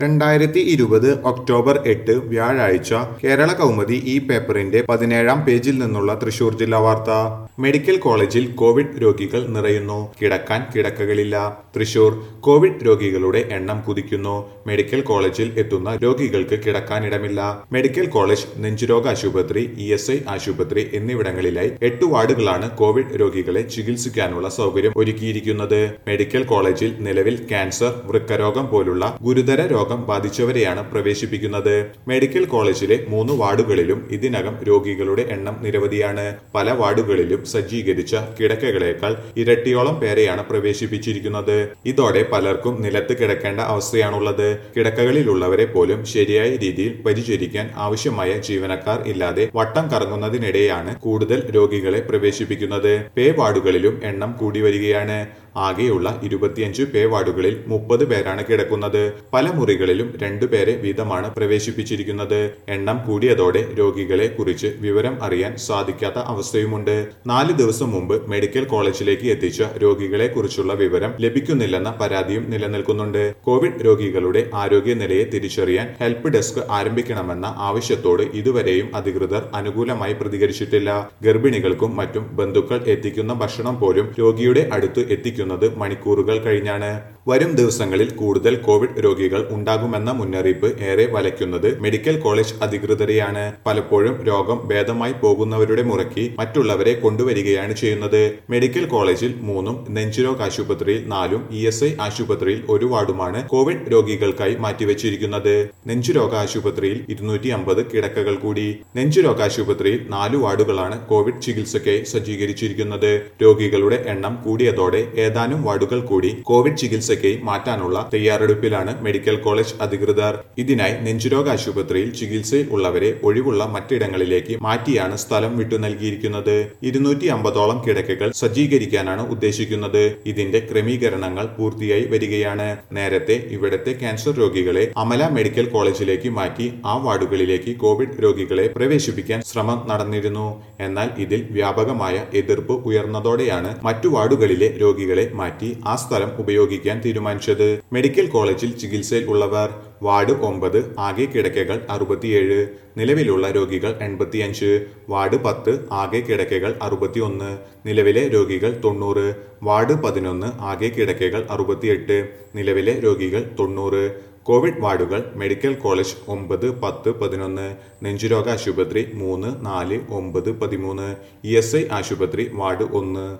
രണ്ടായിരത്തി ഇരുപത് ഒക്ടോബർ എട്ട് വ്യാഴാഴ്ച കേരള കൗമുദി ഈ പേപ്പറിന്റെ പതിനേഴാം പേജിൽ നിന്നുള്ള തൃശൂർ ജില്ലാ വാർത്ത മെഡിക്കൽ കോളേജിൽ കോവിഡ് രോഗികൾ നിറയുന്നു കിടക്കാൻ കിടക്കകളില്ല തൃശൂർ കോവിഡ് രോഗികളുടെ എണ്ണം കുതിക്കുന്നു മെഡിക്കൽ കോളേജിൽ എത്തുന്ന രോഗികൾക്ക് കിടക്കാനിടമില്ല മെഡിക്കൽ കോളേജ് നെഞ്ചുരോഗ ആശുപത്രി ഇ എസ് ഐ ആശുപത്രി എന്നിവിടങ്ങളിലായി എട്ട് വാർഡുകളാണ് കോവിഡ് രോഗികളെ ചികിത്സിക്കാനുള്ള സൗകര്യം ഒരുക്കിയിരിക്കുന്നത് മെഡിക്കൽ കോളേജിൽ നിലവിൽ ക്യാൻസർ വൃക്കരോഗം പോലുള്ള ഗുരുതര രോഗം ബാധിച്ചവരെയാണ് പ്രവേശിപ്പിക്കുന്നത് മെഡിക്കൽ കോളേജിലെ മൂന്ന് വാർഡുകളിലും ഇതിനകം രോഗികളുടെ എണ്ണം നിരവധിയാണ് പല വാർഡുകളിലും സജ്ജീകരിച്ച കിടക്കകളേക്കാൾ ഇരട്ടിയോളം പേരെയാണ് പ്രവേശിപ്പിച്ചിരിക്കുന്നത് ഇതോടെ പലർക്കും നിലത്ത് കിടക്കേണ്ട അവസ്ഥയാണുള്ളത് കിടക്കകളിലുള്ളവരെ പോലും ശരിയായ രീതിയിൽ പരിചരിക്കാൻ ആവശ്യമായ ജീവനക്കാർ ഇല്ലാതെ വട്ടം കറങ്ങുന്നതിനിടെയാണ് കൂടുതൽ രോഗികളെ പ്രവേശിപ്പിക്കുന്നത് പേ വാർഡുകളിലും എണ്ണം കൂടി വരികയാണ് ആകെയുള്ള ഇരുപത്തിയഞ്ച് പേ വാർഡുകളിൽ മുപ്പത് പേരാണ് കിടക്കുന്നത് പല മുറികളിലും രണ്ടു പേരെ വീതമാണ് പ്രവേശിപ്പിച്ചിരിക്കുന്നത് എണ്ണം കൂടിയതോടെ രോഗികളെ കുറിച്ച് വിവരം അറിയാൻ സാധിക്കാത്ത അവസ്ഥയുമുണ്ട് നാല് ദിവസം മുമ്പ് മെഡിക്കൽ കോളേജിലേക്ക് എത്തിച്ച രോഗികളെ കുറിച്ചുള്ള വിവരം ലഭിക്കുന്നില്ലെന്ന പരാതിയും നിലനിൽക്കുന്നുണ്ട് കോവിഡ് രോഗികളുടെ ആരോഗ്യനിലയെ തിരിച്ചറിയാൻ ഹെൽപ്പ് ഡെസ്ക് ആരംഭിക്കണമെന്ന ആവശ്യത്തോട് ഇതുവരെയും അധികൃതർ അനുകൂലമായി പ്രതികരിച്ചിട്ടില്ല ഗർഭിണികൾക്കും മറ്റും ബന്ധുക്കൾ എത്തിക്കുന്ന ഭക്ഷണം പോലും രോഗിയുടെ അടുത്ത് എത്തിക്കുന്നത് മണിക്കൂറുകൾ കഴിഞ്ഞാണ് വരും ദിവസങ്ങളിൽ കൂടുതൽ കോവിഡ് രോഗികൾ ഉണ്ടാകുമെന്ന മുന്നറിയിപ്പ് ഏറെ വലയ്ക്കുന്നത് മെഡിക്കൽ കോളേജ് അധികൃതരെയാണ് പലപ്പോഴും രോഗം ഭേദമായി പോകുന്നവരുടെ മുറയ്ക്ക് മറ്റുള്ളവരെ കൊണ്ടുവരികയാണ് ചെയ്യുന്നത് മെഡിക്കൽ കോളേജിൽ മൂന്നും നെഞ്ചുരോഗ ആശുപത്രിയിൽ നാലും ഇ എസ് ഐ ആശുപത്രിയിൽ ഒരു വാർഡുമാണ് കോവിഡ് രോഗികൾക്കായി മാറ്റിവെച്ചിരിക്കുന്നത് നെഞ്ചുരോഗ ആശുപത്രിയിൽ ഇരുന്നൂറ്റി അമ്പത് കിടക്കകൾ കൂടി നെഞ്ചുരോഗ ആശുപത്രിയിൽ നാല് വാർഡുകളാണ് കോവിഡ് ചികിത്സയ്ക്കായി സജ്ജീകരിച്ചിരിക്കുന്നത് രോഗികളുടെ എണ്ണം കൂടിയതോടെ ഏതാനും വാർഡുകൾ കൂടി കോവിഡ് ചികിത്സയ്ക്കായി മാറ്റാനുള്ള തയ്യാറെടുപ്പിലാണ് മെഡിക്കൽ കോളേജ് അധികൃതർ ഇതിനായി നെഞ്ചുരോഗ ആശുപത്രിയിൽ ചികിത്സയിൽ ഉള്ളവരെ ഒഴിവുള്ള മറ്റിടങ്ങളിലേക്ക് മാറ്റിയാണ് സ്ഥലം വിട്ടു നൽകിയിരിക്കുന്നത് ഇരുന്നൂറ്റി അമ്പതോളം കിടക്കകൾ സജ്ജീകരിക്കാനാണ് ഉദ്ദേശിക്കുന്നത് ഇതിന്റെ ക്രമീകരണങ്ങൾ പൂർത്തിയായി വരികയാണ് നേരത്തെ ഇവിടത്തെ ക്യാൻസർ രോഗികളെ അമല മെഡിക്കൽ കോളേജിലേക്ക് മാറ്റി ആ വാർഡുകളിലേക്ക് കോവിഡ് രോഗികളെ പ്രവേശിപ്പിക്കാൻ ശ്രമം നടന്നിരുന്നു എന്നാൽ ഇതിൽ വ്യാപകമായ എതിർപ്പ് ഉയർന്നതോടെയാണ് മറ്റു വാർഡുകളിലെ രോഗികളെ മാറ്റി ആ സ്ഥലം ഉപയോഗിക്കാൻ തീരുമാനിച്ചത് മെഡിക്കൽ കോളേജിൽ ചികിത്സയിൽ ഉള്ളവർ വാർഡ് ഒമ്പത് ആകെ കിടക്കകൾ അറുപത്തിയേഴ് നിലവിലുള്ള രോഗികൾ എൺപത്തിയഞ്ച് വാർഡ് പത്ത് ആകെ കിടക്കകൾ അറുപത്തിയൊന്ന് നിലവിലെ രോഗികൾ തൊണ്ണൂറ് വാർഡ് പതിനൊന്ന് ആകെ കിടക്കകൾ അറുപത്തിയെട്ട് നിലവിലെ രോഗികൾ തൊണ്ണൂറ് കോവിഡ് വാർഡുകൾ മെഡിക്കൽ കോളേജ് ഒമ്പത് പത്ത് പതിനൊന്ന് നെഞ്ചുരോഗ ആശുപത്രി മൂന്ന് നാല് ഒമ്പത് പതിമൂന്ന് ഇ എസ് ഐ ആശുപത്രി വാർഡ് ഒന്ന്